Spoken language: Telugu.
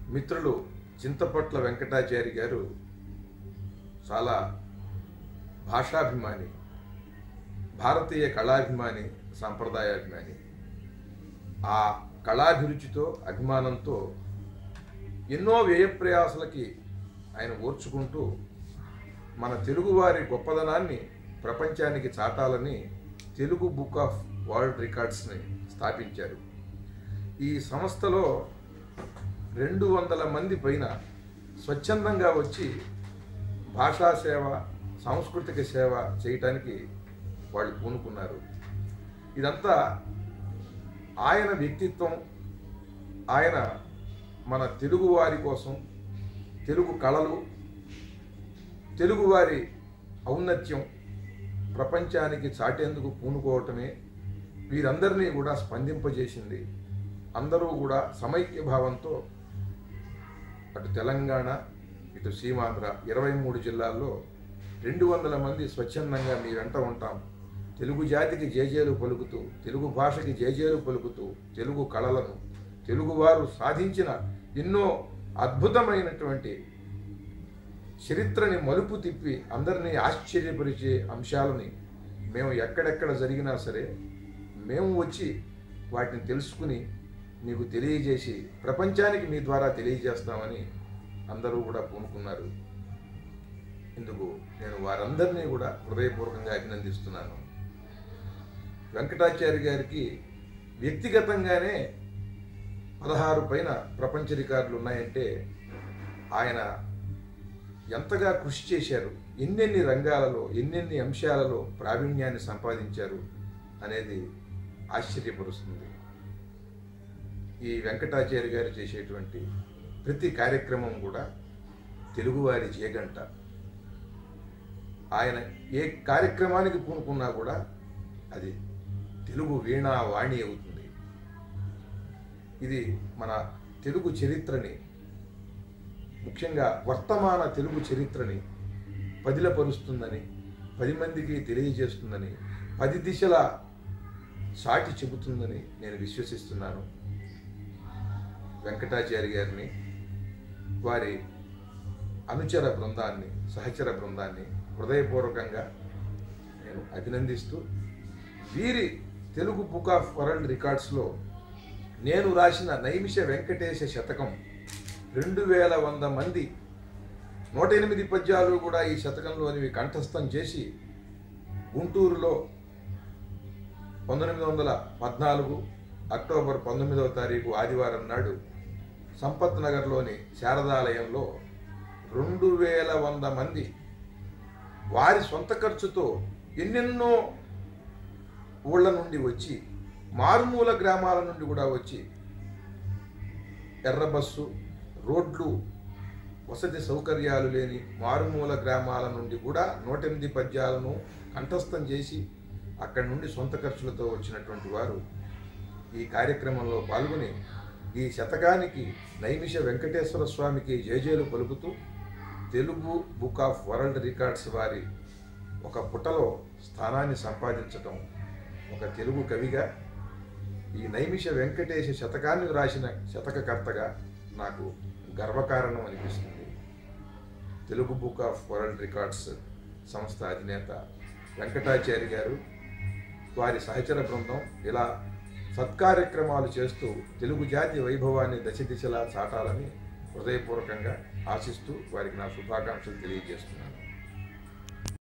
మిత్రులు చింతపట్ల వెంకటాచారి గారు చాలా భాషాభిమాని భారతీయ కళాభిమాని సాంప్రదాయాభిమాని ఆ కళాభిరుచితో అభిమానంతో ఎన్నో వ్యయప్రయాసలకి ఆయన ఓర్చుకుంటూ మన తెలుగువారి గొప్పదనాన్ని ప్రపంచానికి చాటాలని తెలుగు బుక్ ఆఫ్ వరల్డ్ రికార్డ్స్ని స్థాపించారు ఈ సంస్థలో రెండు వందల మంది పైన స్వచ్ఛందంగా వచ్చి భాషా సేవ సాంస్కృతిక సేవ చేయటానికి వాళ్ళు పూనుకున్నారు ఇదంతా ఆయన వ్యక్తిత్వం ఆయన మన తెలుగువారి కోసం తెలుగు కళలు తెలుగువారి ఔన్నత్యం ప్రపంచానికి చాటేందుకు పూనుకోవటమే వీరందరినీ కూడా స్పందింపజేసింది అందరూ కూడా సమైక్య భావంతో అటు తెలంగాణ ఇటు సీమాంధ్ర ఇరవై మూడు జిల్లాల్లో రెండు వందల మంది స్వచ్ఛందంగా మీ వెంట ఉంటాం తెలుగు జాతికి జేజేలు పలుకుతూ తెలుగు భాషకి జేజేలు పలుకుతూ తెలుగు కళలను తెలుగువారు సాధించిన ఎన్నో అద్భుతమైనటువంటి చరిత్రని మలుపు తిప్పి అందరినీ ఆశ్చర్యపరిచే అంశాలని మేము ఎక్కడెక్కడ జరిగినా సరే మేము వచ్చి వాటిని తెలుసుకుని మీకు తెలియజేసి ప్రపంచానికి మీ ద్వారా తెలియజేస్తామని అందరూ కూడా పూనుకున్నారు ఇందుకు నేను వారందరినీ కూడా హృదయపూర్వకంగా అభినందిస్తున్నాను వెంకటాచారి గారికి వ్యక్తిగతంగానే పదహారు పైన ప్రపంచ రికార్డులు ఉన్నాయంటే ఆయన ఎంతగా కృషి చేశారు ఎన్నెన్ని రంగాలలో ఎన్నెన్ని అంశాలలో ప్రావీణ్యాన్ని సంపాదించారు అనేది ఆశ్చర్యపరుస్తుంది ఈ వెంకటాచార్య గారు చేసేటువంటి ప్రతి కార్యక్రమం కూడా తెలుగువారి జేగంట ఆయన ఏ కార్యక్రమానికి పూనుకున్నా కూడా అది తెలుగు వీణా వాణి అవుతుంది ఇది మన తెలుగు చరిత్రని ముఖ్యంగా వర్తమాన తెలుగు చరిత్రని పదిలపరుస్తుందని పది మందికి తెలియజేస్తుందని పది దిశల సాటి చెబుతుందని నేను విశ్వసిస్తున్నాను వెంకటాచారి గారిని వారి అనుచర బృందాన్ని సహచర బృందాన్ని హృదయపూర్వకంగా నేను అభినందిస్తూ వీరి తెలుగు బుక్ ఆఫ్ వరల్డ్ రికార్డ్స్లో నేను రాసిన నైమిష వెంకటేశ శతకం రెండు వేల వంద మంది నూట ఎనిమిది పద్యాలు కూడా ఈ శతకంలోనివి కంఠస్థం చేసి గుంటూరులో పంతొమ్మిది వందల పద్నాలుగు అక్టోబర్ పంతొమ్మిదవ తారీఖు ఆదివారం నాడు సంపత్ నగర్లోని శారదాలయంలో రెండు వేల వంద మంది వారి సొంత ఖర్చుతో ఎన్నెన్నో ఊళ్ళ నుండి వచ్చి మారుమూల గ్రామాల నుండి కూడా వచ్చి ఎర్ర బస్సు రోడ్లు వసతి సౌకర్యాలు లేని మారుమూల గ్రామాల నుండి కూడా నూట ఎనిమిది పద్యాలను కంఠస్థం చేసి అక్కడి నుండి సొంత ఖర్చులతో వచ్చినటువంటి వారు ఈ కార్యక్రమంలో పాల్గొని ఈ శతకానికి నైమిష వెంకటేశ్వర స్వామికి జయజేలు పలుకుతూ Telugu book of world records వారి ఒక పుటలో స్థానాన్ని సంపాదించటం ఒక తెలుగు కవిగా ఈ నైమిష వెంకటేశ శతకాన్ని రాసిన శతకకర్తగా నాకు గర్వకారణం అనిపిస్తుంది Telugu book of world records సంస్థ అధినేత వెంకటాచారి గారు వారి సహచర బృందం ఇలా సత్కార్యక్రమాలు చేస్తూ తెలుగు జాతి వైభవాన్ని దశ దిశలా చాటాలని హృదయపూర్వకంగా ఆశిస్తూ వారికి నా శుభాకాంక్షలు తెలియజేస్తున్నాను